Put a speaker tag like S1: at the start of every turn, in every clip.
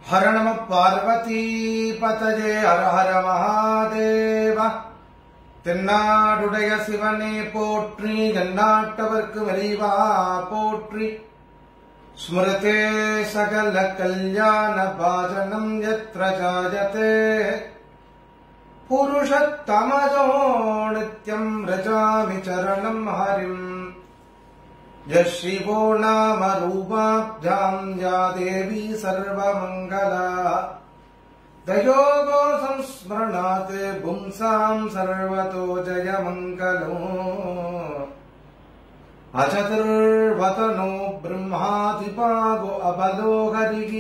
S1: ஹர நம பார்வதி பதஜே ஹர ஹர மகாதேவ தென்னாடுடைய சிவனே போற்றி எந்நாட்டவர்க்கு வரிவா போற்றி ஸ்மிருதே சகல கல்யாண பாஜனம் யத்ர ஜாயதே புருஷத்தமஜோ நித்யம் ரஜாமி சரணம் ஹரிம் यः शिवो नाम रूपाभ्याम् या देवी सर्वमङ्गला दयोगो संस्मरणात् पुंसाम् सर्वतो जयमङ्गलो अचतुर्वतनो ब्रह्मादिपागो अबलो हरिः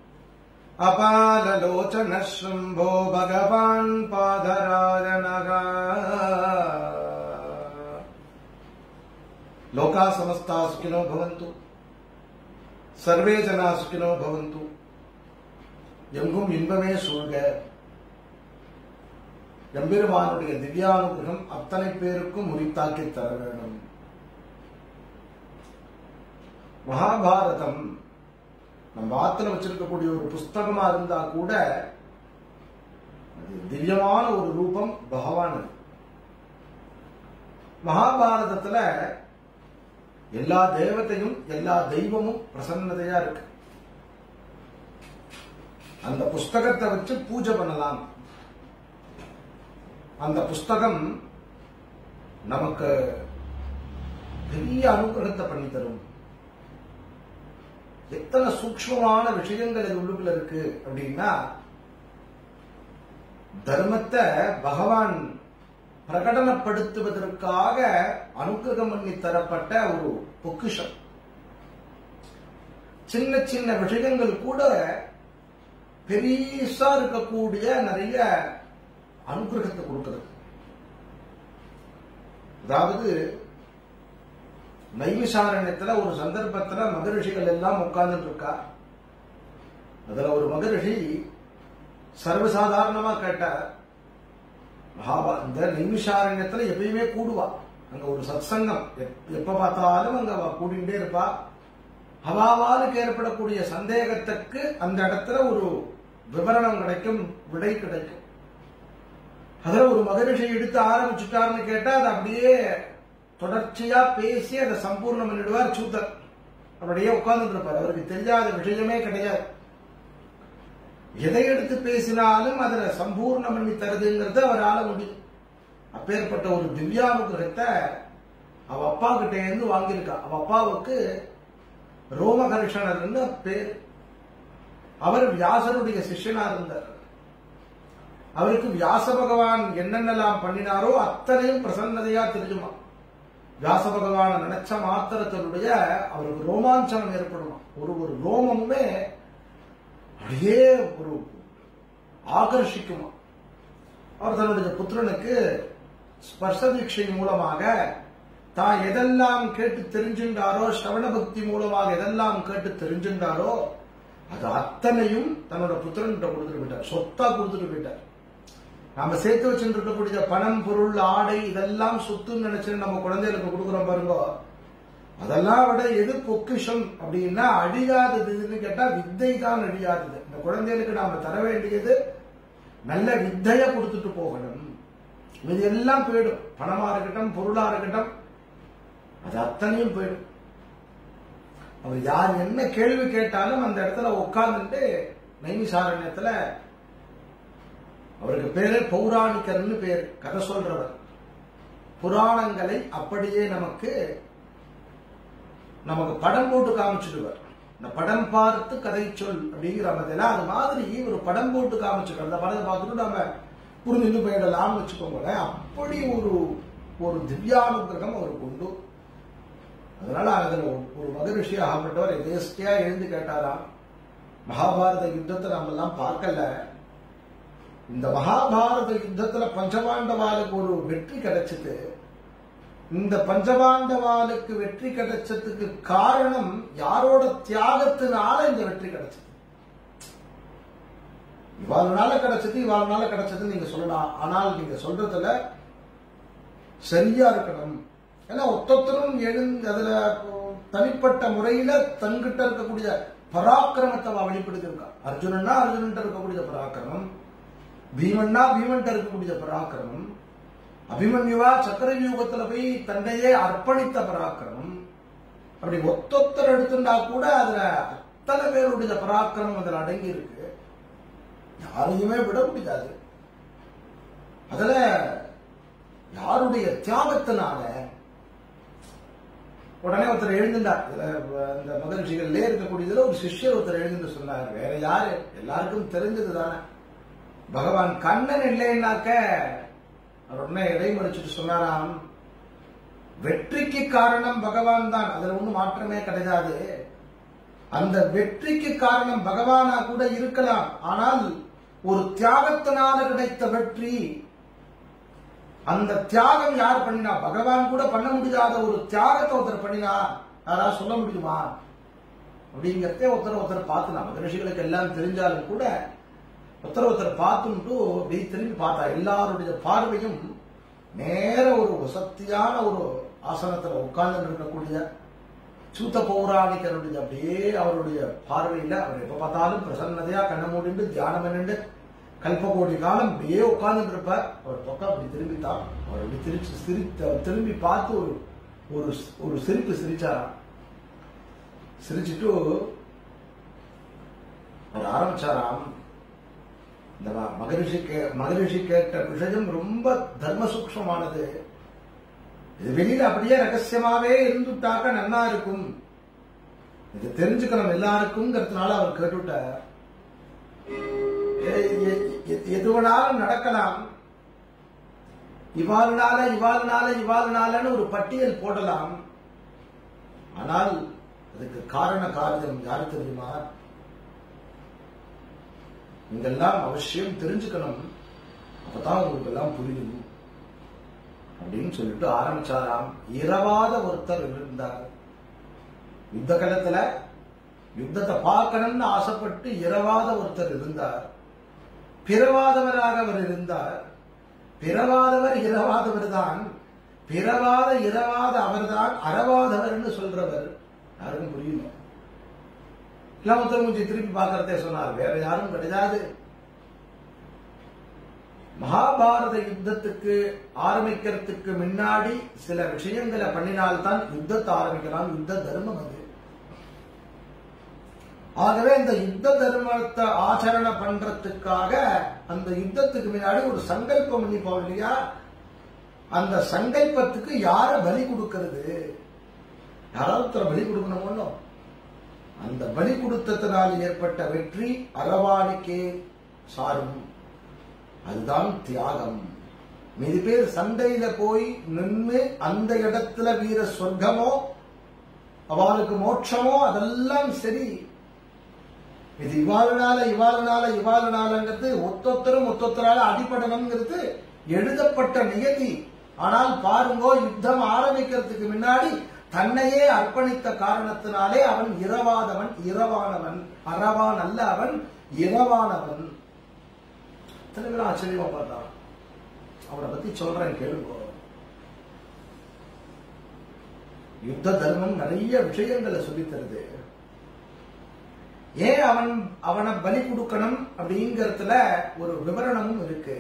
S1: अपाललोचनः शम्भो भगवान् पादराजनः ಲೋಕಾ ಸಮಸ್ತಾ ಸುಖಿನೋ ಭವಂತು சர்வே ஜனா சுகினோ பவந்து எங்கும் இன்பமே சூழ்க எம்பெருமானுடைய திவ்யானுகிரகம் அத்தனை பேருக்கும் உரித்தாக்கி தர வேண்டும் மகாபாரதம் நம்ம ஆத்துல வச்சிருக்கக்கூடிய ஒரு புஸ்தகமா இருந்தா கூட அது திவ்யமான ஒரு ரூபம் பகவான் அது. மகாபாரதத்துல எல்லா தேவதையும் எல்லா தெய்வமும் பிரசன்னதையா இருக்கு அந்த புஸ்தகத்தை வச்சு பூஜை பண்ணலாம் அந்த புஸ்தகம் நமக்கு பெரிய அனுகிரகத்தை பண்ணி தரும் எத்தனை சூக்ஷ்மமான விஷயங்கள் இது உள்ளுக்குள்ள இருக்கு அப்படின்னா தர்மத்தை பகவான் பிரகடனப்படுத்துவதற்காக அனுகிரகம் பண்ணி தரப்பட்ட ஒரு பொக்கிஷம் சின்ன சின்ன விஷயங்கள் கூட பெரியசா இருக்கக்கூடிய நிறைய அனுகிரகத்தை கொடுக்கிறது அதாவது நைமிசாரண்யத்துல ஒரு சந்தர்ப்பத்துல மகரிஷிகள் எல்லாம் உட்கார்ந்துட்டு இருக்கா அதுல ஒரு மகரிஷி சர்வசாதாரணமா கேட்டார் மகாபா இந்த நிமிஷாரண்யத்துல எப்பயுமே கூடுவா அங்க ஒரு சத்சங்கம் எப்- எப்ப பார்த்தாலும் அங்க அவ கூடிண்டே இருப்பா அவாவாலுக்கு ஏற்படக்கூடிய சந்தேகத்துக்கு அந்த இடத்துல ஒரு விவரணம் கிடைக்கும் விடை கிடைக்கும் அதுல ஒரு மகரிஷி எடுத்து ஆரம்பிச்சுட்டாருன்னு கேட்டா அது அப்படியே தொடர்ச்சியா பேசி அதை சம்பூர்ணம் பண்ணிடுவார் சூத்தர் அப்படியே உட்கார்ந்துட்டு இருப்பார் அவருக்கு தெரியாத விஷயமே கிடையாது எதை எடுத்து பேசினாலும் அதுல சம்பூர்ணம் பண்ணி தருதுங்கிறது அவரால முடியும் அப்பேற்பட்ட ஒரு திவ்யானுகிரகத்தை அவ அப்பா கிட்ட இருந்து வாங்கியிருக்கா அவ அப்பாவுக்கு ரோமகர்ஷணர்னு பேர் அவர் வியாசருடைய சிஷ்யனா இருந்தார் அவருக்கு வியாச பகவான் என்னென்னலாம் பண்ணினாரோ அத்தனையும் பிரசன்னதையா தெரியுமா வியாச பகவான நினைச்ச மாத்திரத்தினுடைய அவருக்கு ரோமாஞ்சனம் ஏற்படுமா ஒரு ஒரு ரோமமுமே அப்படியே ஒரு ஆகர்ஷிக்குமா அவர் தன்னுடைய புத்திரனுக்கு ஸ்பர்ச தீட்சை மூலமாக தான் எதெல்லாம் கேட்டு தெரிஞ்சின்றாரோ ஸ்ரவண பக்தி மூலமாக எதெல்லாம் கேட்டு தெரிஞ்சின்றாரோ அது அத்தனையும் தன்னோட புத்திரன்கிட்ட கொடுத்துட்டு போயிட்டார் சொத்தா கொடுத்துட்டு போயிட்டார் நாம சேர்த்து வச்சுட்டு இருக்கக்கூடிய பணம் பொருள் ஆடை இதெல்லாம் சொத்துன்னு நினைச்சு நம்ம குழந்தைகளுக்கு கொடுக்குறோம் பாருங்க அதெல்லாம் விட எது பொக்கிஷம் அப்படின்னா அழியாததுன்னு கேட்டா வித்தை தான் அழியாதது இந்த குழந்தைகளுக்கு நாம தர வேண்டியது நல்ல வித்தைய கொடுத்துட்டு போகணும் இது எல்லாம் போயிடும் பணமா இருக்கட்டும் பொருளா இருக்கட்டும் அது அத்தனையும் போயிடும் அவர் யார் என்ன கேள்வி கேட்டாலும் அந்த இடத்துல உட்கார்ந்துட்டு நைமிசாரண்யத்துல அவருக்கு பேரு பௌராணிகர்னு பேர் கதை சொல்றவர் புராணங்களை அப்படியே நமக்கு நமக்கு படம் போட்டு காமிச்சிடுவார் இந்த படம் பார்த்து கதை சொல் அப்படிங்கிற பதில அது மாதிரி ஒரு படம் போட்டு காமிச்சிடும் அந்த படத்தை பார்த்துட்டு நம்ம புரிஞ்சுட்டு போயிடலாம்னு வச்சுக்கோங்களேன் அப்படி ஒரு ஒரு திவ்யானுகிரகம் அவருக்கு உண்டு அதனால அதுல ஒரு- ஒரு மகரிஷி ஆகப்பட்டவர் எதேஷ்டியா எழுந்து கேட்டாராம் மகாபாரத யுத்தத்தை நம்ம எல்லாம் பார்க்கல இந்த மகாபாரத யுத்தத்துல பஞ்சபாண்டவாளுக்கு ஒரு வெற்றி கிடைச்சது இந்த பஞ்சபாண்டவாளுக்கு வெற்றி கிடைச்சதுக்கு காரணம் யாரோட தியாகத்தினால இந்த வெற்றி கிடைச்சது இவாளுனால கிடைச்சது இவாளுனால கிடைச்சது நீங்க சொல்லலாம் ஆனால் நீங்க சொல்றதுல சரியா இருக்கணும் ஏன்னா ஒத்தொத்தரும் எழுந்து அதுல தனிப்பட்ட முறையில தங்கிட்ட இருக்கக்கூடிய பராக்கிரமத்தை அவ வெளிப்படுத்தியிருக்கா அர்ஜுனன்னா அர்ஜுனன்ட்ட இருக்கக்கூடிய பராக்கிரமம் பீமன்னா பீமன்ட்ட இருக்கக்கூடிய பராக்கிரமம் அபிமன்யுவா சக்கர யூகத்துல போய் தன்னையே அர்ப்பணித்த பராக்கிரமம் அப்படி ஒத்தொத்தர் எடுத்துட்டா கூட அதுல அத்தனை பேருடைய பராக்கிரமம் அதுல அடங்கி இருக்கு யாரையுமே விட முடியாது அதுல யாருடைய தியாகத்தினால உடனே ஒருத்தர் எழுந்துட்டார் இதுல இந்த மகரிஷிகள்லே இருக்கக்கூடியதுல ஒரு சிஷ்யர் ஒருத்தர் எழுந்து சொன்னார் வேற யாரு எல்லாருக்கும் தெரிஞ்சது தானே பகவான் கண்ணன் இல்லைன்னாக்க அவர் உடனே இடைமறிச்சுட்டு சொன்னாராம் வெற்றிக்கு காரணம் பகவான் தான் அதுல ஒண்ணும் மாற்றமே கிடையாது அந்த வெற்றிக்கு காரணம் பகவானா கூட இருக்கலாம் ஆனால் ஒரு தியாகத்தினால கிடைத்த வெற்றி அந்த தியாகம் யார் பண்ணினா பகவான் கூட பண்ண முடியாத ஒரு தியாகத்தை ஒருத்தர் பண்ணினா யாராவது சொல்ல முடியுமா அப்படிங்கிறதே ஒருத்தர் ஒருத்தர் பார்த்து நம்ம மகரிஷிகளுக்கு எல்லாம் தெரிஞ்சாலும் கூட ஒருத்தர் ஒருத்தர் பார்த்துட்டு அப்படி திரும்பி பார்த்தா எல்லாருடைய பார்வையும் நேர ஒரு வசத்தியான ஒரு ஆசனத்துல உட்கார்ந்து இருக்கக்கூடிய சூத்த பௌராணிகருடைய அப்படியே அவருடைய பார்வையில அவர் எப்ப பார்த்தாலும் பிரசன்னதையா கண்ண மூடிண்டு தியானம் பண்ணிண்டு கல்பகோடி காலம் அப்படியே உட்கார்ந்து இருப்பார் அவர் பக்கம் அப்படி திரும்பித்தான் அவர் அப்படி திருச்சி சிரித்த திரும்பி பார்த்து ஒரு ஒரு ஒரு சிரிப்பு சிரிச்சாராம் சிரிச்சிட்டு அவர் ஆரம்பிச்சாராம் இந்த ம- மகரிஷி கே மகரிஷி கேட்ட விஷயம் ரொம்ப தர்ம சூக்ஷ்மமானது இது வெளியில அப்படியே ரகசியமாவே இருந்துட்டாக்க நல்லா இருக்கும் இது தெரிஞ்சுக்கணும் எல்லாருக்கும்ங்கிறதுனால அவர் கேட்டுட்டார் எ- எ- எ- எது வேணாலும் நடக்கலாம் இவாள்னால இவாள்னால இவாள்னாலன்னு ஒரு பட்டியல் போடலாம் ஆனால் அதுக்கு காரண காரியம் யாரு தெரியுமா நீங்கெல்லாம் அவசியம் தெரிஞ்சுக்கணும் அப்பதான் உங்களுக்கு எல்லாம் புரியும் அப்படின்னு சொல்லிட்டு ஆரம்பிச்சாராம் இரவாத ஒருத்தர் இருந்தார் யுத்த காலத்துல யுத்தத்தை பார்க்கணும்னு ஆசைப்பட்டு இரவாத ஒருத்தர் இருந்தார் பிறவாதவராக அவர் இருந்தார் பிறவாதவர் இரவாதவர் தான் பிறவாத இரவாத அவர்தான் அறவாதவர்னு சொல்றவர் யாருக்கும் புரியல எல்லாம் ஒருத்தர் மூஞ்சி திருப்பி பார்க்கறதே சொன்னார் வேற யாரும் கிடையாது மகாபாரத யுத்தத்துக்கு ஆரம்பிக்கிறதுக்கு முன்னாடி சில விஷயங்களை பண்ணினால்தான் யுத்தத்தை ஆரம்பிக்கலாம் யுத்த தர்மம் அது ஆகவே இந்த யுத்த தர்மத்தை ஆச்சரணை பண்றதுக்காக அந்த யுத்தத்துக்கு முன்னாடி ஒரு சங்கல்பம் பண்ணிப்போம் இல்லையா அந்த சங்கல்பத்துக்கு யார பலி கொடுக்கிறது யாராவது ஒருத்தரை பலி கொடுக்கணும் ஒண்ணும் அந்த பலி கொடுத்ததனால் ஏற்பட்ட வெற்றி அரவாணிக்கே சாரும் அதுதான் தியாகம் மீதி பேர் சண்டையில போய் நின்று அந்த இடத்துல வீர சொர்க்கமோ அவளுக்கு மோட்சமோ அதெல்லாம் சரி இது இவாளுனால இவாளுனால இவாளுனாலங்கிறது ஒத்தொத்தரும் ஒத்தொத்தரால அடிப்படணுங்கிறது எழுதப்பட்ட நியதி ஆனால் பாருங்கோ யுத்தம் ஆரம்பிக்கிறதுக்கு முன்னாடி தன்னையே அர்ப்பணித்த காரணத்தினாலே அவன் இரவாதவன் இரவானவன் அறவான் அல்ல அவன் இரவானவன் எத்தனை பேரும் ஆச்சரியமா பார்த்தான் அவனை பத்தி சொல்றேன் கேளுங்க யுத்த தர்மம் நிறைய விஷயங்களை சொல்லித் தருது ஏன் அவன் அவனை பலி கொடுக்கணும் அப்படிங்கறதுல ஒரு விவரணமும் இருக்கு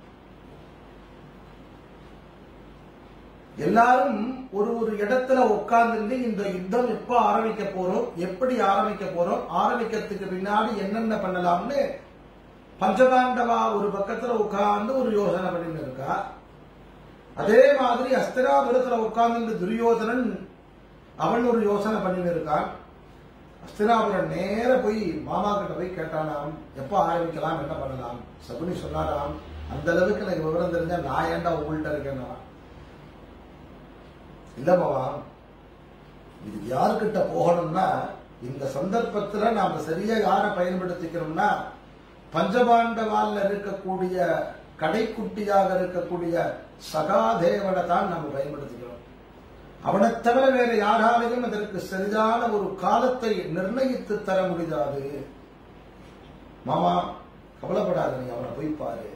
S1: எல்லாரும் ஒரு ஒரு இடத்துல உட்கார்ந்து இந்த யுத்தம் எப்ப ஆரம்பிக்க போறோம் எப்படி ஆரம்பிக்க போறோம் ஆரம்பிக்கிறதுக்கு பின்னாடி என்னென்ன பண்ணலாம்னு பஞ்சபாண்டவா ஒரு பக்கத்துல உட்கார்ந்து ஒரு யோசனை பண்ணிட்டு இருக்கா அதே மாதிரி அஸ்திராபுரத்துல உட்கார்ந்து துரியோதனன் அவன் ஒரு யோசனை பண்ணிட்டு இருக்கான் அஸ்தினாபுரம் நேர போய் மாமா கிட்ட போய் கேட்டானாம் எப்ப ஆரம்பிக்கலாம் என்ன பண்ணலாம் சகுனி சொன்னாராம் அந்த அளவுக்கு எனக்கு விவரம் தெரிஞ்சா நான் ஏன்டா உங்கள்கிட்ட இருக்கேன்னா இல்ல மாமா இது யாருக்கிட்ட போகணும்னா இந்த சந்தர்ப்பத்துல நாம சரியா யாரை பயன்படுத்திக்கிறோம்னா பஞ்சபாண்டவால்ல இருக்கக்கூடிய கடைக்குட்டியாக இருக்கக்கூடிய சகாதேவனை தான் நம்ம பயன்படுத்திக்கிறோம் அவனை தவிர வேற யாராலையும் அதற்கு சரியான ஒரு காலத்தை நிர்ணயித்து தர முடியாது மாமா கவலைப்படாத நீ அவனை போய் பாரு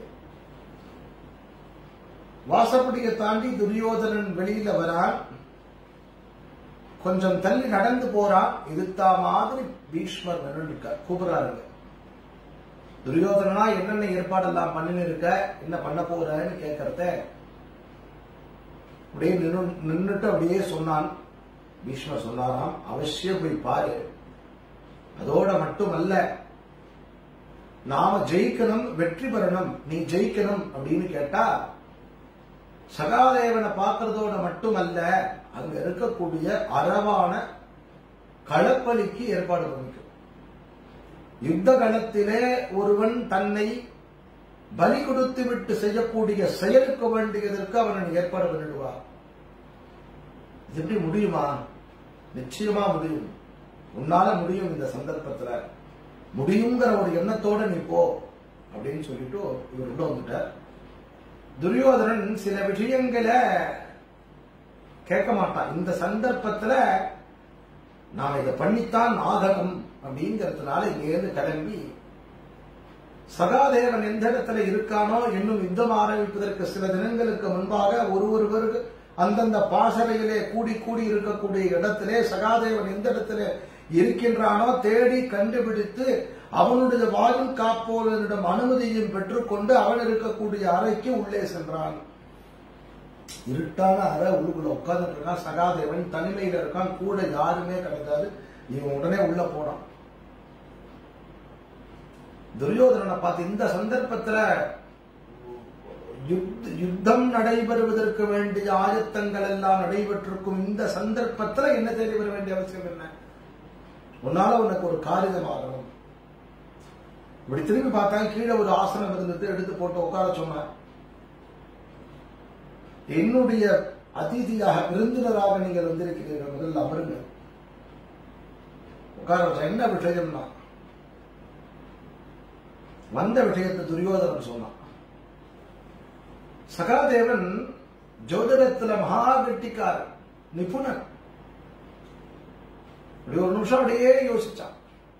S1: வாசப்படியை தாண்டி துரியோதனன் வெளியில வரான் கொஞ்சம் தள்ளி நடந்து போறான் எதிர்த்தா மாதிரி பீஷ்மர் நின்று இருக்கார் கூப்பிடுறாருங்க துரியோதனா என்னென்ன ஏற்பாடெல்லாம் பண்ணின்னு இருக்க என்ன பண்ண போறன்னு கேட்கறத அப்படியே நின்னு நின்னுட்டு அப்படியே சொன்னான் பீஷ்மர் சொன்னாராம் அவசியம் போய் பாரு அதோட மட்டுமல்ல நாம ஜெயிக்கணும் வெற்றி பெறணும் நீ ஜெயிக்கணும் அப்படின்னு கேட்டா சகாதேவனை பார்க்கறதோட மட்டுமல்ல அங்க இருக்கக்கூடிய அறவான களப்பலிக்கு ஏற்பாடு பண்ணிக்கும் யுத்த களத்திலே ஒருவன் தன்னை பலி கொடுத்து விட்டு செய்யக்கூடிய செயலுக்கு வேண்டியதற்கு அவன் ஏற்பாடு பண்ணிடுவார் இது எப்படி முடியுமா நிச்சயமா முடியும் உன்னால முடியும் இந்த சந்தர்ப்பத்துல முடியுங்கிற ஒரு எண்ணத்தோட நீ போ அப்படின்னு சொல்லிட்டு இவர் உள்ள வந்துட்டார் துரியோதனன் சில விஷயங்களை கேட்க மாட்டான் இந்த சந்தர்ப்பத்துல நாம இதை பண்ணித்தான் ஆகணும் அப்படிங்கிறதுனால இங்கேருந்து கிளம்பி சகாதேவன் எந்த இடத்துல இருக்கானோ இன்னும் யுத்தம் ஆரம்பிப்பதற்கு சில தினங்களுக்கு முன்பாக ஒரு ஒருவருக்கு அந்தந்த பாசறையிலே கூடி கூடி இருக்கக்கூடிய இடத்திலே சகாதேவன் எந்த இடத்துல இருக்கின்றானோ தேடி கண்டுபிடித்து அவனுடைய வாயில் காப்போரிடம் அனுமதியும் பெற்றுக்கொண்டு அவன் இருக்கக்கூடிய அறைக்கு உள்ளே சென்றான் இருட்டான அறை உள்ளுக்குள்ள உட்கார்ந்துட்டு இருக்கான் சகாதேவன் தனிமையில இருக்கான் கூட யாருமே கிடையாது இவன் உடனே உள்ள போனான் துரியோதனனை பார்த்து இந்த சந்தர்ப்பத்துல யுத்த- யுத்தம் நடைபெறுவதற்கு வேண்டிய ஆயத்தங்கள் எல்லாம் நடைபெற்றிருக்கும் இந்த சந்தர்ப்பத்துல என்ன தேடி வர வேண்டிய அவசியம் என்ன உன்னால உனக்கு ஒரு காரியம் ஆகணும் இப்படி திரும்பி பார்த்தா கீழே ஒரு ஆசனம் இருந்தது எடுத்து போட்டு உட்கார சொன்னான் என்னுடைய அதிதியாக விருந்தினராக நீங்கள் வந்திருக்கிறீர்கள் முதல்ல அமருங்க உட்கார வச்சா என்ன விஷயம்னா வந்த விஷயத்தை துரியோதனன் சொன்னான் சகாதேவன் ஜோதிடத்துல மகா கெட்டிக்காரன் நிபுணன் இப்படி ஒரு நிமிஷம் அப்படியே யோசிச்சான்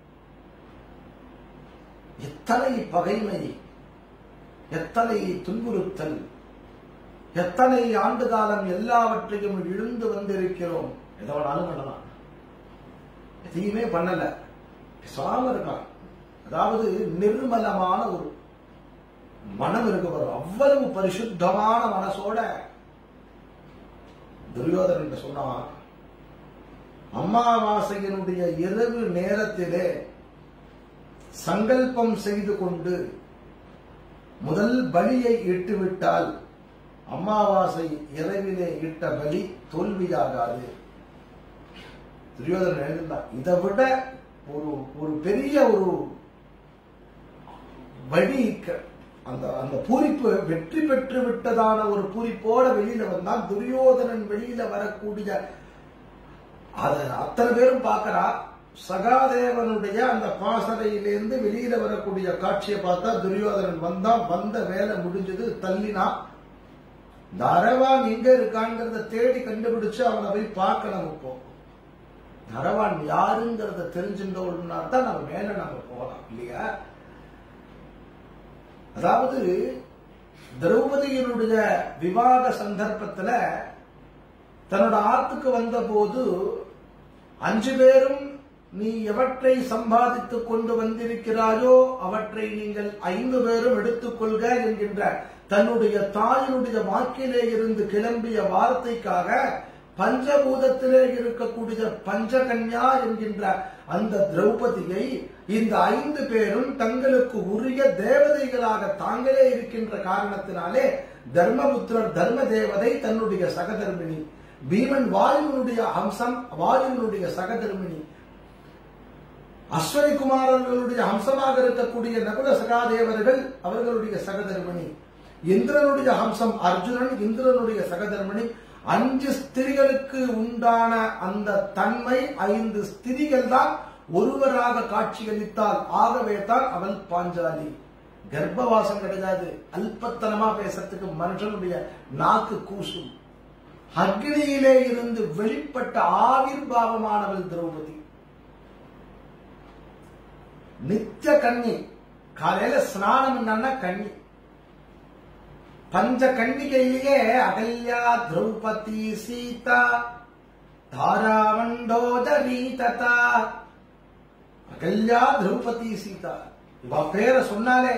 S1: எத்தனை பகைமை எத்தனை துன்புறுத்தல் எத்தனை ஆண்டு காலம் எல்லாவற்றையும் இழுந்து வந்திருக்கிறோம் எதை வேணாலும் பண்ணலாம் எதையுமே பண்ணல பேசாம இருக்கான் அதாவது நிர்மலமான ஒரு மனம் இருக்கு பாரு அவ்வளவு பரிசுத்தமான மனசோட துரியோதனன் சொன்னான் அமாவாசையினுடைய இரவு நேரத்திலே சங்கல்பம் செய்து கொண்டு முதல் பலியை இட்டுவிட்டால் அமாவாசை இரவிலே இட்ட பலி தோல்வியாகாது துரியோதனன் எழுந்தான் இதை விட ஒரு ஒரு பெரிய ஒரு வழி க- அந்த அந்த பூரிப்பு வெற்றி பெற்று விட்டதான ஒரு பூரிப்போட வெளியில வந்தால் துரியோதனன் வெளியில வரக்கூடிய அத அத்தனை பேரும் பார்க்கறா சகாதேவனுடைய அந்த பாசறையிலிருந்து வெளியில வரக்கூடிய காட்சியை பார்த்தா துரியோதனன் வந்தான் வந்த வேலை முடிஞ்சது தள்ளினா இந்த அரவான் எங்க இருக்காங்கிறத தேடி கண்டுபிடிச்சு அவனை போய் பார்க்கணும் இப்போ அரவான் யாருங்கிறத தெரிஞ்சுட்டோம்னா தான் நம்ம மேல நம்ம போகலாம் இல்லையா அதாவது திரௌபதியினுடைய விவாக சந்தர்ப்பத்துல தன்னோட ஆத்துக்கு வந்தபோது அஞ்சு பேரும் நீ எவற்றை சம்பாதித்துக் கொண்டு வந்திருக்கிறாயோ அவற்றை நீங்கள் ஐந்து பேரும் எடுத்துக்கொள்க என்கின்ற தன்னுடைய தாயினுடைய வாக்கிலே இருந்து கிளம்பிய வார்த்தைக்காக பஞ்சபூதத்திலே இருக்கக்கூடிய பஞ்சகன்யா என்கின்ற அந்த திரௌபதியை இந்த ஐந்து பேரும் தங்களுக்கு உரிய தேவதைகளாக தாங்களே இருக்கின்ற காரணத்தினாலே தர்மபுத்திரர் தர்ம தேவதை தன்னுடைய சகதர்மினி பீமன் வாயுனுடைய அம்சம் வாயுனுடைய சகதர்மினி அஸ்வனி குமாரர்களுடைய அம்சமாக இருக்கக்கூடிய நகுல சகாதேவர்கள் அவர்களுடைய சகதர்மணி இந்திரனுடைய அம்சம் அர்ஜுனன் இந்திரனுடைய சகதர்மணி அஞ்சு ஸ்திரிகளுக்கு உண்டான அந்த தன்மை ஐந்து ஸ்திரிகள் தான் ஒருவராக காட்சியளித்தால் ஆகவே தான் அவள் பாஞ்சாலி கர்ப்பவாசம் கிடையாது அல்பத்தனமா பேசுறதுக்கு மனுஷனுடைய நாக்கு கூசும் அக்னியிலே இருந்து வெளிப்பட்ட ஆவிர்பாவமானவள் திரௌபதி நித்திய கன்னி காலையில ஸ்நானம் என்னன்னா கன்னி பஞ்ச கன்னிகையிலேயே அகல்யா திரௌபதி சீதா தாராமண்டோதரி ததா அகல்யா திரௌபதி சீதா இவ பேரை சொன்னாலே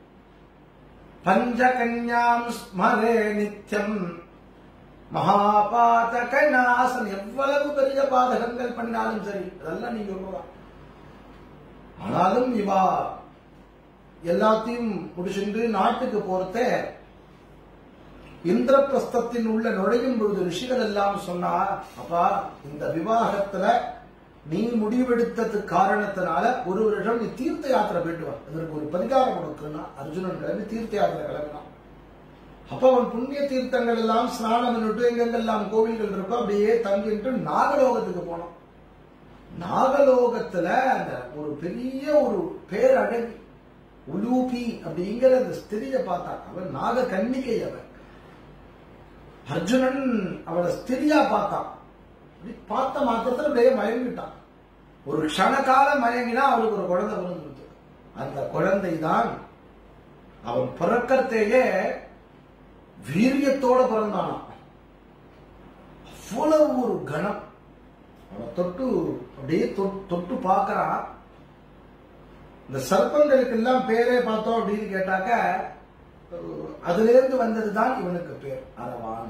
S1: பஞ்சகன்யாம் ஸ்மரே நித்யம் மகாபாதக நாசன் எவ்வளவு பெரிய பாதகங்கள் பண்ணாலும் சரி அதெல்லாம் நீங்க சொல்லலாம் ஆனாலும் இவா எல்லாத்தையும் முடிச்சுட்டு நாட்டுக்கு போறத இந்திரபிரஸ்தத்தின் உள்ள நுழையும் பொழுது ரிஷிகள் எல்லாம் சொன்னா அப்பா இந்த விவாகத்துல நீ முடிவெடுத்தது காரணத்தினால ஒரு வருஷம் நீ தீர்த்த யாத்திரை போயிட்டு வா இதற்கு ஒரு பரிகாரம் கொடுக்குன்னா அர்ஜுனன் கிளம்பி தீர்த்த யாத்திரை கிளம்பினான் அப்ப அவன் புண்ணிய தீர்த்தங்கள் எல்லாம் ஸ்நானம் பண்ணிட்டு எங்கெங்கெல்லாம் கோவில்கள் இருக்கோ அப்படியே தங்கிட்டு நாகலோகத்துக்கு போனான் நாகலோகத்துல அந்த ஒரு பெரிய ஒரு பேரழகி உலூபி அப்படிங்கிற அந்த ஸ்திரியை பார்த்தான் அவன் நாக கன்னிகை அவன் அர்ஜுனன் அவளை ஸ்திரியா பார்த்தான் அப்படி பார்த்த மாத்திரத்துல அப்படியே மயங்கிட்டான் ஒரு க்ஷணகால மயங்கினா அவளுக்கு ஒரு குழந்தை பிறந்துருச்சு அந்த குழந்தை தான் அவன் பிறக்கறதேயே வீரியத்தோட பிறந்தானாம் அவ்வளவு ஒரு கணம் அவனை தொட்டு அப்படியே தொ- தொட்டு பார்க்கறான் இந்த சர்ப்பங்களுக்கு எல்லாம் பேரே பார்த்தோம் அப்படின்னு கேட்டாக்க அஹ், அதுல இருந்து வந்ததுதான் இவனுக்கு பேர் அரவான்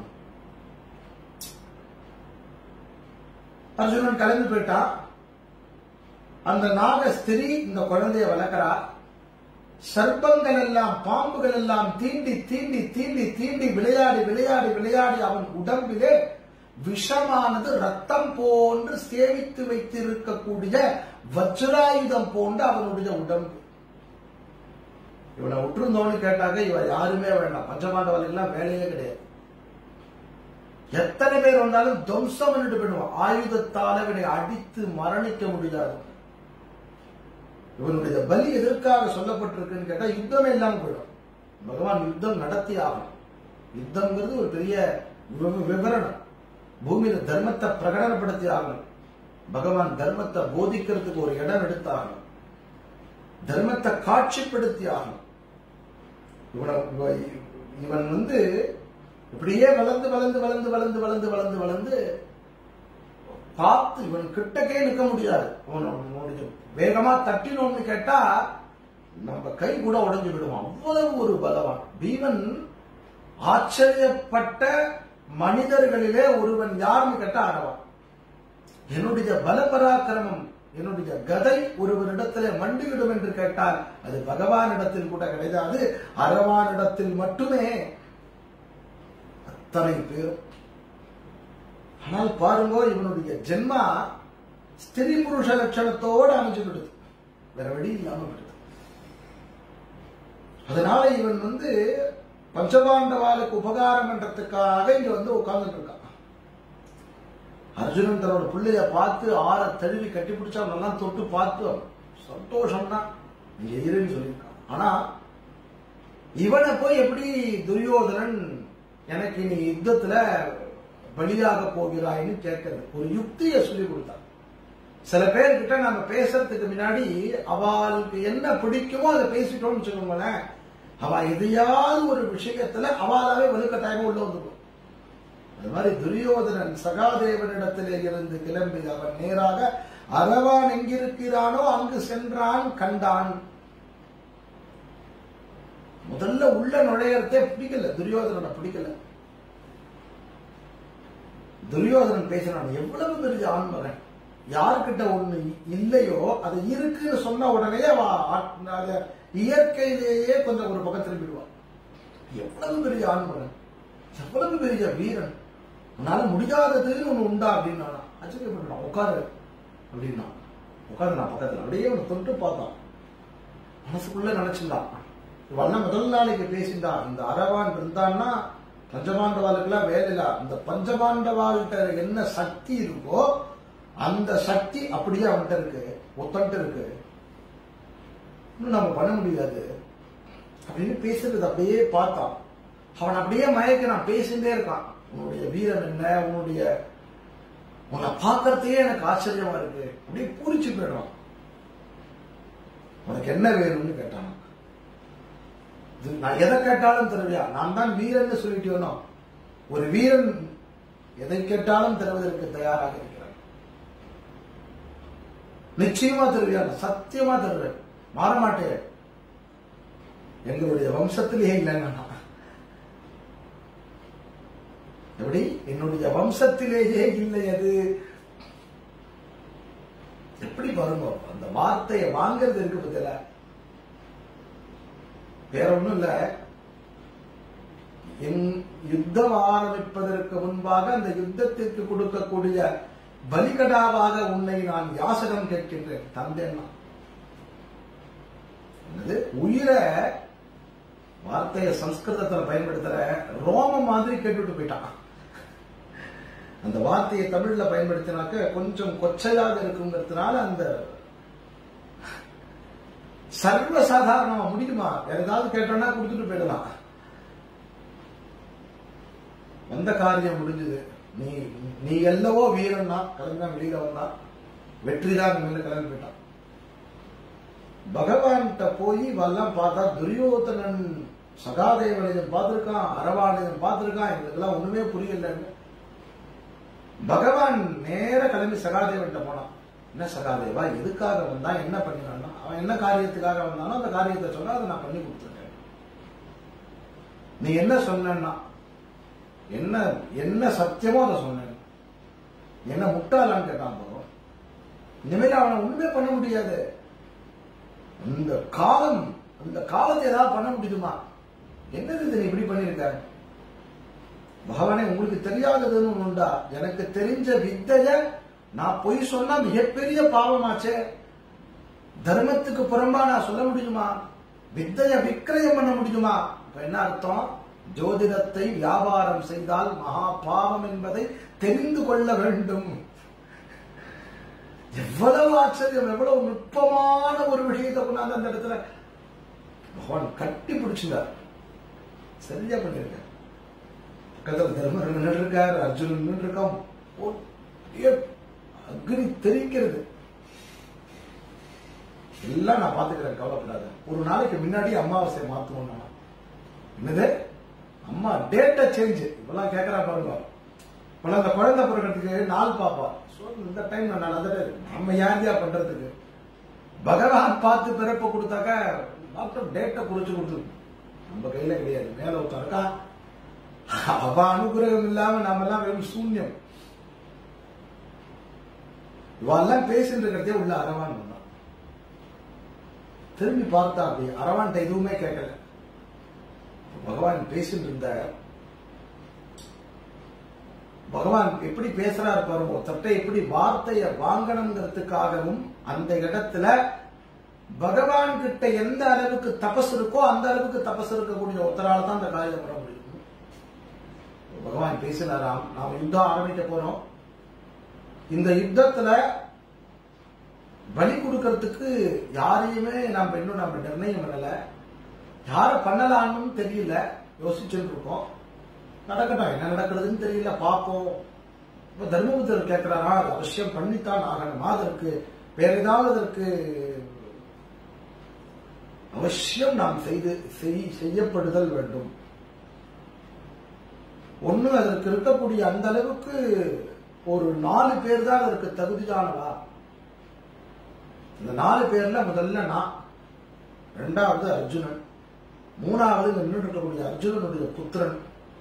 S1: அர்ஜுனன் கிளம்பி போயிட்டான் அந்த நாகஸ்திரி இந்த குழந்தைய வளர்க்கிறா சர்ப்பங்கள் எல்லாம் பாம்புகள் எல்லாம் தீண்டி தீண்டி தீண்டி தீண்டி விளையாடி விளையாடி விளையாடி அவன் உடம்பிலே விஷமானது ரத்தம் போன்று சேமித்து வைத்திருக்கக்கூடிய வஜ்ராயுதம் போன்று அவனுடைய உடம்பு இவனை விட்டுருந்தோன்னு கேட்டாங்க இவன் யாருமே வேண்டாம் பஞ்சபாண்டவர்களுக்கெல்லாம் வேலையே கிடையாது எத்தனை பேர் வந்தாலும் துவம்சம் பண்ணிட்டு போயிடுவான் ஆயுதத்தால இவனை அடித்து மரணிக்க முடியாது இவனுடைய பலி எதற்காக சொல்லப்பட்டிருக்குன்னு கேட்டா யுத்தமே இல்லாம போயிடும் பகவான் யுத்தம் நடத்தி ஆகணும் யுத்தம்ங்கிறது ஒரு பெரிய விவ- விவரணம் பூமியில தர்மத்தை பிரகடனப்படுத்தி ஆகணும் பகவான் தர்மத்தை போதிக்கிறதுக்கு ஒரு இடம் எடுத்தாகணும் தர்மத்தை காட்சிப்படுத்தி ஆகணும் இவனை இவ- இவன் வந்து இப்படியே வளர்ந்து வளர்ந்து வளர்ந்து வளர்ந்து வளர்ந்து வளர்ந்து வளர்ந்து பார்த்து இவன் கிட்டக்கே நிற்க முடியாது அவன் அவனுடைய வேகமா தட்டினோம்னு கேட்டா நம்ம கை கூட உடைஞ்சு விடுவான் அவ்வளவு ஒரு பலவான் பீமன் ஆச்சரியப்பட்ட மனிதர்களிலே ஒருவன் யாருன்னு கேட்டா அரவான் என்னுடைய பல பராக்கிரமம் என்னுடைய கதை ஒருவரிடத்திலே மண்டிவிடும் என்று கேட்டால் அது பகவானிடத்தில் கூட கிடையாது அரவானிடத்தில் மட்டுமே அத்தனை பேரும் ஆனால் பாருங்க இவனுடைய ஜென்மா ஸ்திரீ புருஷ லட்சணத்தோடு அமைஞ்சு விடுது வேற வழி இல்லாம விடுது அதனால இவன் வந்து பஞ்சபாண்டவாளுக்கு உபகாரம் பண்றதுக்காக இங்க வந்து உட்கார்ந்துட்டு இருக்கான் அர்ஜுனன் தன்னோட பிள்ளைய பார்த்து ஆற தழுவி கட்டி பிடிச்சா அவனெல்லாம் தொட்டு பார்த்து சந்தோஷம் தான் இங்க இருன்னு சொல்லியிருக்கான் ஆனா இவனை போய் எப்படி துரியோதனன் எனக்கு நீ யுத்தத்துல பலியாக போகிறாய்ன்னு கேட்கறது ஒரு யுக்தியை சொல்லி கொடுத்தான் சில பேர்கிட்ட நம்ம பேசுறதுக்கு முன்னாடி அவளுக்கு என்ன பிடிக்குமோ அதை பேசிட்டோம்னு வச்சுக்கோங்களேன் அவ எதையாவது ஒரு விஷயத்துல அவளாவே வலுக்கட்டாயமா உள்ள வந்துடும் அது மாதிரி துரியோதனன் சகாதேவனிடத்திலே இருந்து கிளம்பி அவன் நேராக அரவான் எங்கிருக்கிறானோ அங்கு சென்றான் கண்டான் முதல்ல உள்ள நுழையறதே பிடிக்கல துரியோதனனை பிடிக்கல துரியோதனன் பேசினான் எவ்வளவு பெரிய ஆண்மகன் யார்கிட்ட ஒண்ணு இல்லையோ அது இருக்குன்னு சொன்ன உடனே அவ ஆட்- அத இயற்கையிலேயே கொஞ்சம் ஒரு பக்கம் திரும்பிடுவான் எவ்வளவு பெரிய ஆண்மகன் எவ்வளவு பெரிய வீரன் உன்னால முடியாததுன்னு ஒண்ணு உண்டா அப்படின்னா ஆச்சரியப்பட்டான் உட்காரு அப்படின்னா உட்காரு நான் பக்கத்துல அப்படியே அவனை தொட்டு பார்த்தான் மனசுக்குள்ள நினைச்சிருந்தான் இவெல்லாம் முதல் நாளைக்கு பேசியிருந்தான் இந்த அரவான் இருந்தான்னா பஞ்சபாண்டவாளுக்கெல்லாம் வேலை இல்ல அந்த பஞ்சபாண்டவாள்கிட்ட என்ன சக்தி இருக்கோ அந்த சக்தி அப்படியே அவன்கிட்ட இருக்கு ஒத்தன்ட்டு இருக்கு இன்னும் நம்ம பண்ண முடியாது அப்படின்னு பேசுறது அப்படியே பார்த்தான் அவன் அப்படியே மயக்கிறான் பேசிட்டே இருக்கான் உன்னுடைய வீரம் என்ன உன்னுடைய உன்னை பார்க்கறதையே எனக்கு ஆச்சரியமா இருக்கு அப்படியே பூரிச்சு போயிடுறான் உனக்கு என்ன வேணும்னு கேட்டான் இது நான் எதை கேட்டாலும் தருவியா நான் தான் வீரன்னு சொல்லிட்டேனோ ஒரு வீரன் எதை கேட்டாலும் தருவதற்கு தயாராக இருக்கிறான் நிச்சயமா தருவியா சத்தியமா தருவேன் மாற மாட்டேன் எங்களுடைய வம்சத்திலேயே இல்லைன்னா எப்படி என்னுடைய வம்சத்திலேயே இல்லை அது எப்படி பாருங்க அந்த வார்த்தையை வாங்குறது இருக்கு பத்தில வேற ஒண்ணும் இல்ல என் யுத்தம் ஆரம்பிப்பதற்கு முன்பாக அந்த யுத்தத்திற்கு கொடுக்கக்கூடிய பலிகடாவாக உன்னை நான் யாசகம் கேட்கின்றேன் தந்தேன்னா என்னது உயிரை வார்த்தையை சம்ஸ்கிருதத்துல பயன்படுத்துற ரோமம் மாதிரி கேட்டுட்டு போயிட்டான் அந்த வார்த்தையை தமிழ்ல பயன்படுத்தினாக்க கொஞ்சம் கொச்சையாக இருக்குங்கிறதுனால அந்த சர்வசாதாரணமா முடியுமா வேற ஏதாவது கேட்டோம்னா கொடுத்துட்டு போயிடலாம் வந்த காரியம் முடிஞ்சது நீ நீ எல்லவோ வீரன்னா கிளம்பினா வெளியில வந்தா வெற்றிதான் மேல கிளம்பி போயிட்டான் பகவான்கிட்ட போய் வல்லாம் பார்த்தா துரியோதனன் சகாதேவனையும் பார்த்திருக்கான் அரவானையும் பார்த்திருக்கான் எங்களுக்கெல்லாம் ஒண்ணுமே புரியலன்னு பகவான் நேர கிளம்பி சகாதேவன்கிட்ட போனான் என்ன சகாதேவா எதுக்காக வந்தான் என்ன பண்ணினான்னா அவன் என்ன காரியத்துக்காக வந்தானோ அந்த காரியத்தை சொன்னா அதை நான் பண்ணி கொடுத்துருக்கேன் நீ என்ன சொன்னா என்ன என்ன சத்தியமோ அதை சொன்னேன் என்ன முட்டாளான்னு கேட்டான் போதும் இனிமேல் அவனை ஒண்ணுமே பண்ண முடியாது இந்த காலம் அந்த காலத்தை ஏதாவது பண்ண முடியுமா என்னது இது நீ இப்படி பண்ணிருக்க பகவானே உங்களுக்கு தெரியாததுன்னு ஒண்ணு உண்டா எனக்கு தெரிஞ்ச வித்தைய நான் பொய் சொன்னா மிகப்பெரிய பாவமாச்சே தர்மத்துக்கு புறம்பா நான் சொல்ல முடியுமா வித்தைய விக்கிரயம் பண்ண முடியுமா இப்ப என்ன அர்த்தம் ஜோதிடத்தை வியாபாரம் செய்தால் மகா பாவம் என்பதை தெரிந்து கொள்ள வேண்டும் எவ்வளவு ஆச்சரியம் எவ்வளவு நுட்பமான ஒரு விஷயத்தை கொண்டாந்து அந்த இடத்துல பகவான் கட்டி பிடிச்சிருந்தார் சரியா பண்ணிருக்க பக்கத்துல தர்மர் நின்று இருக்கார் அர்ஜுனன் நின்று இருக்கான் ஒரே அக்னி தெரிக்கிறது எல்லாம் நான் பாத்துக்கிறேன் கவலைப்படாத ஒரு நாளைக்கு முன்னாடி அமாவாசையை மாத்துவோம் நான் என்னது அம்மா டேட்டை சேஞ்ச் இப்பெல்லாம் கேட்கறா பாருங்க இப்பெல்லாம் அந்த குழந்தை பிறக்கிறதுக்கு நாள் பாப்பா ஸோ இந்த டைம் நான் அந்த நம்ம யாரியா பண்றதுக்கு பகவான் பார்த்து பிறப்ப கொடுத்தாக்க டாக்டர் டேட்டை குறிச்சு கொடுத்து நம்ம கையில கிடையாது மேல ஒருத்தன் இருக்கா அவ அனுகிரகம் இல்லாம நாம எல்லாம் வெறும் சூன்யம் இவெல்லாம் பேசிட்டு இருக்கிறதே உள்ள அரவான் வந்தான் திரும்பி பார்த்தா அப்படி அரவான்ட்ட எதுவுமே கேட்கல பகவான் பேசிட்டு இருந்த பகவான் எப்படி பேசுறாரு பாருங்க ஒருத்தட்ட எப்படி வார்த்தைய வாங்கணுங்கிறதுக்காகவும் அந்த இடத்துல பகவான் கிட்ட எந்த அளவுக்கு தபஸ் இருக்கோ அந்த அளவுக்கு தபஸ் இருக்கக்கூடிய ஒருத்தரால தான் அந்த காரியம் பண்ண முடியும் பகவான் பேசினாராம் நாம யுத்தம் ஆரம்பிக்க போறோம் இந்த யுத்தத்துல பலி கொடுக்கறதுக்கு யாரையுமே நாம இன்னும் நம்ம நிர்ணயம் பண்ணல யார பண்ணலாம்னு தெரியல யோசிச்சுட்டு இருக்கோம் நடக்கட்டும் என்ன நடக்கிறதுன்னு தெரியல பார்ப்போம் இப்ப தர்மபுத்தர் கேட்கிறாரா அது அவசியம் பண்ணித்தான் ஆகணுமா அதற்கு வேற ஏதாவது அதற்கு அவசியம் நாம் செய்து செய்- செய்யப்படுதல் வேண்டும் ஒண்ணு அதற்கு இருக்கக்கூடிய அந்த அளவுக்கு ஒரு நாலு பேர் தான் அதற்கு தகுதியானவா இந்த நாலு பேர்ல முதல்ல நான் ரெண்டாவது அர்ஜுனன் மூணாவது இங்க நின்னுட்டு இருக்கக்கூடிய அர்ஜுனனுடைய புத்திரன்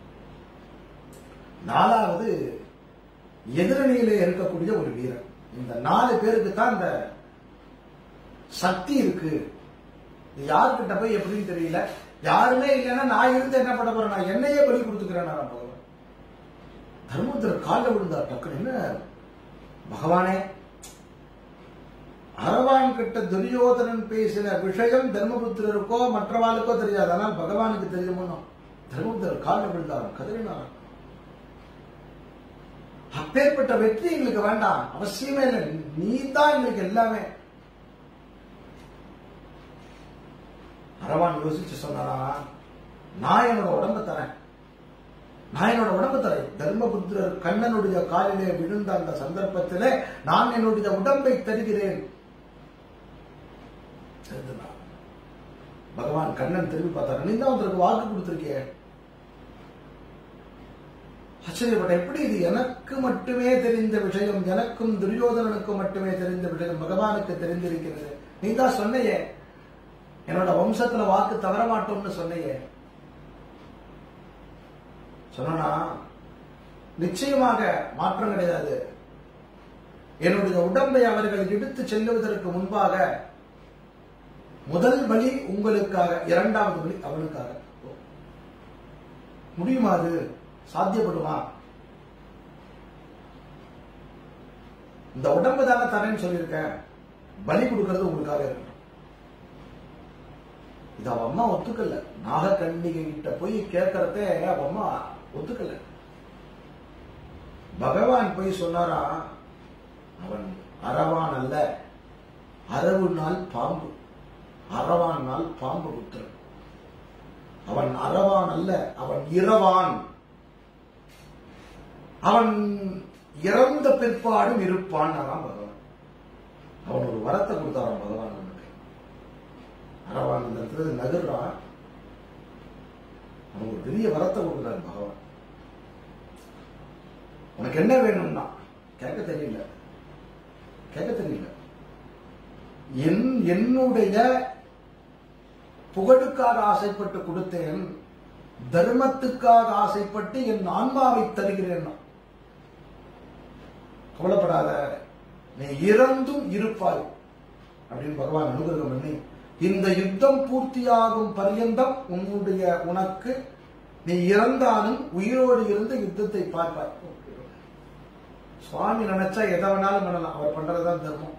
S1: நாலாவது எதிரணியிலே இருக்கக்கூடிய ஒரு வீரன் இந்த நாலு பேருக்கு தான் இந்த சக்தி இருக்கு இது யாருக்கிட்ட போய் எப்படின்னு தெரியல யாருமே இல்லைன்னா நான் இருந்து என்ன பண்ண போறேன் நான் என்னையே பலி கொடுத்துக்கிறேன் நான் பகவான் தர்மபுத்திரர் காலில் விழுந்தார் டக்குன்னு என்ன பகவானே அரவான் கிட்ட துரியோதனன் பேசின விஷயம் தர்மபுத்திரருக்கோ மற்றவாளுக்கோ தெரியாது ஆனால் பகவானுக்கு தெரியுமோ தர்மபுத்திரர் காலில் விழுந்தார் கதறினார் அப்பேற்பட்ட வெற்றி எங்களுக்கு வேண்டாம் அவசியமே இல்லை நீ தான் எங்களுக்கு எல்லாமே அரவான் யோசிச்சு சொன்னாரா நான் என்னோட உடம்ப தரேன் நான் என்னோட உடம்பு தரேன் தர்மபுத்திரர் கண்ணனுடைய காலிலே விழுந்த அந்த சந்தர்ப்பத்திலே நான் என்னுடைய உடம்பை தருகிறேன் தெரிஞ்சுதா? பகவான் கண்ணன் திரும்பி பார்த்தாரு நீ தான் ஒருத்தருக்கு வாக்கு கொடுத்திருக்கிய ஆச்சரியப்பட்ட எப்படி இது எனக்கு மட்டுமே தெரிந்த விஷயம் எனக்கும் துரியோதனனுக்கும் மட்டுமே தெரிந்த விஷயம் பகவானுக்கு தெரிந்திருக்கிறது நீ தான் சொன்னையே என்னோட வம்சத்துல வாக்கு தவற மாட்டோம்னு சொன்னையே சொன்னா நிச்சயமாக மாற்றம் கிடையாது என்னுடைய உடம்பை அவர்கள் இழுத்து செல்லுவதற்கு முன்பாக முதல் பலி உங்களுக்காக இரண்டாவது பலி அவனுக்காக முடியுமா அது சாத்தியப்படுமா இந்த உடம்பு தானே தரேன்னு சொல்லியிருக்கேன் பலி கொடுக்கறது உங்களுக்காக இருக்கணும் இது அவ அம்மா ஒத்துக்கல நாகக்கண்ணிகை கிட்ட போய் கேட்கறதே அவ அம்மா ஒத்துக்கல பகவான் போய் சொன்னாரா அவன் அரவான் அல்ல அரவு நாள் பாம்பு அரவான் நாள் பாம்பு புத்திரன் அவன் அரவான் அல்ல அவன் இரவான் அவன் இறந்த பிற்பாடும் இருப்பான் பகவான் அவன் ஒரு வரத்தை கொடுத்தாராம் பகவான் அவனுக்கு அரவான் இந்த இடத்துல நகர்றான் அவன் ஒரு பெரிய வரத்தை கொடுக்குறாரு பகவான் உனக்கு என்ன வேணும்னா கேட்க தெரியல கேட்க தெரியல என் என்னுடைய புகழுக்காக ஆசைப்பட்டு கொடுத்தேன் தர்மத்துக்காக ஆசைப்பட்டு என் ஆன்மாவை தருகிறேன் கவலைப்படாத நீ இறந்தும் இருப்பாய் அப்படின்னு பகவான் அனுகிரகம் பண்ணி இந்த யுத்தம் பூர்த்தியாகும் பர்யந்தம் உன்னுடைய உனக்கு நீ இறந்தாலும் உயிரோடு இருந்து யுத்தத்தை பார்ப்பாய் சுவாமி நினைச்சா எதை வேணாலும் பண்ணலாம் அவர் பண்றதுதான் தர்மம்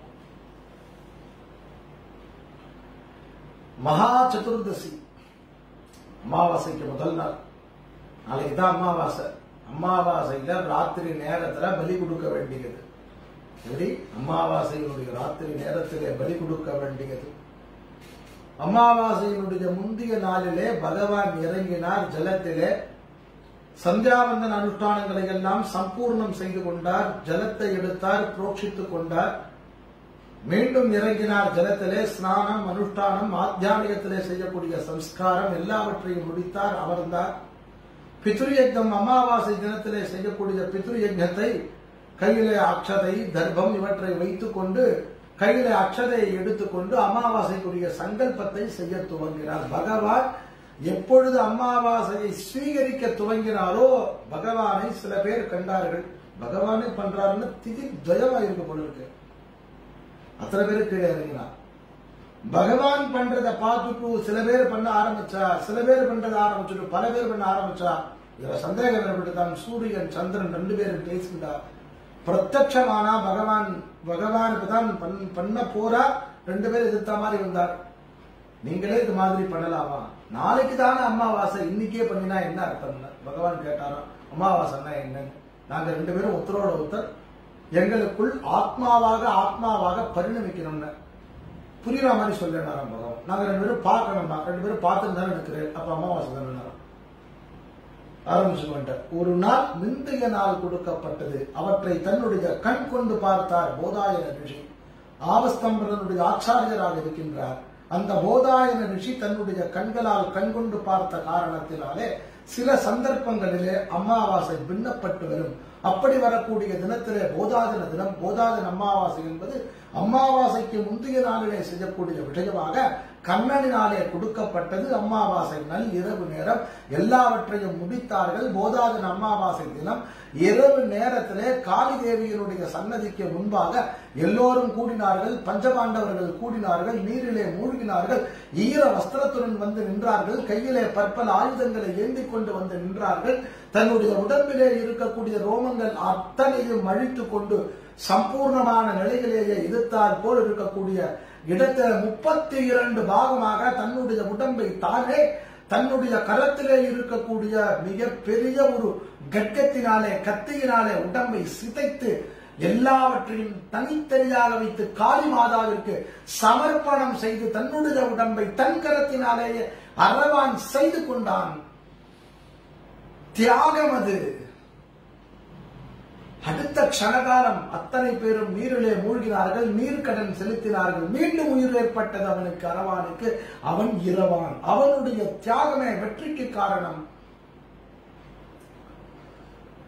S1: மகா சதுர்தசி அமாவாசைக்கு முதல் நாள் நாளைக்கு தான் அமாவாசை அமாவாசையில ராத்திரி நேரத்துல பலி கொடுக்க வேண்டியது எப்படி அமாவாசையினுடைய ராத்திரி நேரத்திலே பலி கொடுக்க வேண்டியது அமாவாசையினுடைய முந்தைய நாளிலே பகவான் இறங்கினார் ஜலத்திலே சந்தியாவந்தன் அனுஷ்டானங்களை எல்லாம் சம்பூர்ணம் செய்து கொண்டார் ஜலத்தை எடுத்தார் புரோட்சித்துக் கொண்டார் மீண்டும் இறங்கினார் ஜலத்திலே ஸ்நானம் அனுஷ்டானம் ஆத்தியானிகத்திலே செய்யக்கூடிய சம்ஸ்காரம் எல்லாவற்றையும் முடித்தார் அமர்ந்தார் பித்ருயஜம் அமாவாசை தினத்திலே செய்யக்கூடிய பித்ருயஜத்தை கையிலே அக்ஷதை தர்ப்பம் இவற்றை வைத்துக் கொண்டு கையிலே அக்ஷதையை எடுத்துக்கொண்டு அமாவாசைக்குரிய சங்கல்பத்தை செய்ய துவங்கினார் பகவான் எப்பொழுது அமாவாசையை ஸ்வீகரிக்க துவங்கினாரோ பகவானை சில பேர் கண்டார்கள் பகவானே பண்றாருன்னு திதி துவயமா இருக்கு போல இருக்கு அத்தனை பேர் கீழே இறங்கினார் பகவான் பண்றத பார்த்துட்டு சில பேர் பண்ண ஆரம்பிச்சா சில பேர் பண்றத ஆரம்பிச்சுட்டு பல பேர் பண்ண ஆரம்பிச்சா இவ சந்தேகம் ஏற்பட்டுதான் சூரியன் சந்திரன் ரெண்டு பேரும் பேசிக்கிட்டார் பிரத்யட்சமானா பகவான் பகவானுக்கு தான் பண்- பண்ண போறா ரெண்டு பேரும் எதிர்த்த மாதிரி வந்தார் நீங்களே இது மாதிரி பண்ணலாமா நாளைக்கு தானே அமாவாசை இன்னைக்கே பண்ணினா என்ன அர்த்தம் பகவான் கேட்டாராம் அமாவாசைன்னா என்னன்னு நாங்க ரெண்டு பேரும் ஒருத்தரோட ஒருத்தர் எங்களுக்குள் ஆத்மாவாக ஆத்மாவாக பரிணமிக்கணும்னு புரியுற மாதிரி சொல்லினாராம் பகவான் நாங்க ரெண்டு பேரும் பார்க்கணும்னா ரெண்டு பேரும் பார்த்துட்டு தானே இருக்கிறேன் அப்ப அமாவாசை தானே ஆரம்பிச்சு ஒரு நாள் முந்தைய நாள் கொடுக்கப்பட்டது அவற்றை தன்னுடைய கண் கொண்டு பார்த்தார் போதாயன ரிஷி ஆவஸ்தம்பரனுடைய ஆச்சாரியராக இருக்கின்றார் அந்த போதாயன ரிஷி தன்னுடைய கண்களால் கண்கொண்டு பார்த்த காரணத்தினாலே சில சந்தர்ப்பங்களிலே அமாவாசை பின்னப்பட்டு வரும் அப்படி வரக்கூடிய தினத்திலே போதாதன தினம் போதாதன அமாவாசை என்பது அமாவாசைக்கு முந்தைய நாளிலே செய்யக்கூடிய விஷயமாக கண்ணனினாலே கொடுக்கப்பட்டது அமாவாசை நல் இரவு நேரம் எல்லாவற்றையும் முடித்தார்கள் போதாதன அமாவாசை தினம் இரவு நேரத்திலே காளி தேவியினுடைய சன்னதிக்கு முன்பாக எல்லோரும் கூடினார்கள் பஞ்சபாண்டவர்கள் கூடினார்கள் நீரிலே மூழ்கினார்கள் ஈர வஸ்திரத்துடன் வந்து நின்றார்கள் கையிலே பற்பல ஆயுதங்களை ஏந்தி கொண்டு வந்து நின்றார்கள் தன்னுடைய உடம்பிலே இருக்கக்கூடிய ரோமங்கள் அத்தனையும் அழித்துக் கொண்டு சம்பூர்ணமான நிலையிலேயே இருத்தார் போல் இருக்கக்கூடிய இடத்துல முப்பத்தி இரண்டு பாகமாக தன்னுடைய உடம்பை தானே தன்னுடைய கரத்திலே இருக்கக்கூடிய மிக பெரிய ஒரு கட்கத்தினாலே கத்தியினாலே உடம்பை சிதைத்து எல்லாவற்றையும் தனித்தனியாக வைத்து காளி மாதாவிற்கு சமர்ப்பணம் செய்து தன்னுடைய உடம்பை தன் கரத்தினாலேயே அரவான் செய்து கொண்டான் தியாகம் அது அடுத்த க்ஷணகாலம் அத்தனை பேரும் நீரிலே மூழ்கினார்கள் நீர்க்கடன் செலுத்தினார்கள் மீண்டும் உயிர் ஏற்பட்டது அவனுக்கு அரவானுக்கு அவன் இரவான் அவனுடைய தியாகமே வெற்றிக்கு காரணம்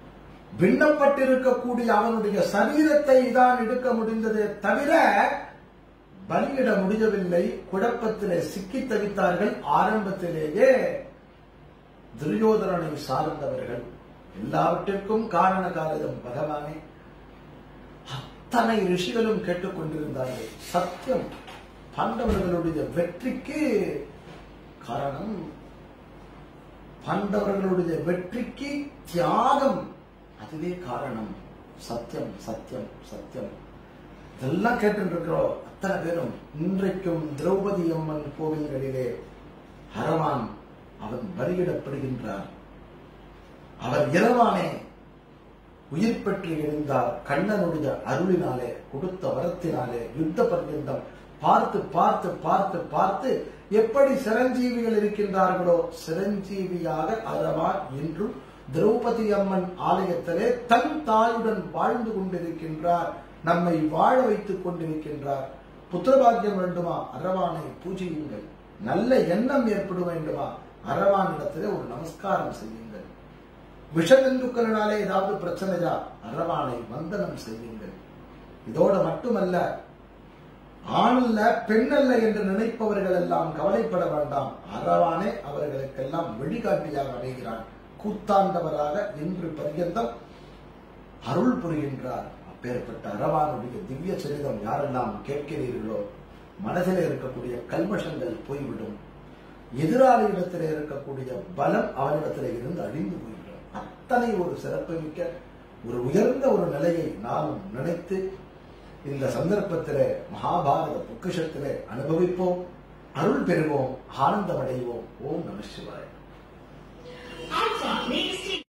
S1: பின்னப்பட்டிருக்கக்கூடிய அவனுடைய சரீரத்தை தான் எடுக்க முடிந்ததே தவிர பலியிட முடியவில்லை குழப்பத்திலே சிக்கி தவித்தார்கள் ஆரம்பத்திலேயே துரியோதனனை சார்ந்தவர்கள் எல்லாவற்றிற்கும் காரண காரணம் பகவானே அத்தனை ரிஷிகளும் கேட்டுக்கொண்டிருந்தார்கள் சத்தியம் பாண்டவர்களுடைய வெற்றிக்கு காரணம் பாண்டவர்களுடைய வெற்றிக்கு தியாகம் அதுவே காரணம் சத்தியம் சத்தியம் சத்தியம் இதெல்லாம் கேட்டு இருக்கிறோம் அத்தனை பேரும் இன்றைக்கும் திரௌபதி அம்மன் கோவில்களிலே ஹரவான் அவன் பலியிடப்படுகின்றார் அவர் இரவானே உயிர் பெற்று எழுந்தார் கண்ணனுடைய அருளினாலே கொடுத்த வரத்தினாலே யுத்த பர்யந்தம் பார்த்து பார்த்து பார்த்து பார்த்து எப்படி சிரஞ்சீவிகள் இருக்கின்றார்களோ சிரஞ்சீவியாக அரவான் என்றும் திரௌபதி அம்மன் ஆலயத்திலே தன் தாயுடன் வாழ்ந்து கொண்டிருக்கின்றார் நம்மை வாழ வைத்துக் கொண்டிருக்கின்றார் புத்திரபாக்கியம் வேண்டுமா அரவானை பூஜையுங்கள் நல்ல எண்ணம் ஏற்பட வேண்டுமா அரவானிடத்திலே ஒரு நமஸ்காரம் செய்யுங்கள் விஷஜந்துக்களினாலே ஏதாவது பிரச்சனையா அரவானை வந்தனம் செய்யுங்கள் இதோட மட்டுமல்ல ஆணல்ல பெண்ணல்ல என்று நினைப்பவர்கள் எல்லாம் கவலைப்பட வேண்டாம் அரவானே அவர்களுக்கெல்லாம் வழிகாட்டியாக அமைகிறான் கூத்தாண்டவராக இன்று பர்யந்தம் அருள் புரிகின்றார் அப்பேற்பட்ட அரவானுடைய திவ்ய சரிதம் யாரெல்லாம் கேட்கிறீர்களோ மனதில் இருக்கக்கூடிய கல்மஷங்கள் போய்விடும் எதிராளியிடத்தில் இருக்கக்கூடிய பலம் அவனிடத்தில் இருந்து அழிந்து போய்விடும் அத்தனை ஒரு சிறப்புமிக்க ஒரு உயர்ந்த ஒரு நிலையை நாமும் நினைத்து இந்த சந்தர்ப்பத்திலே மகாபாரத பொக்கிஷத்திலே அனுபவிப்போம் அருள் பெறுவோம் ஆனந்தமடைவோம் ஓம் நம சிவாய்
S2: Alpha, latest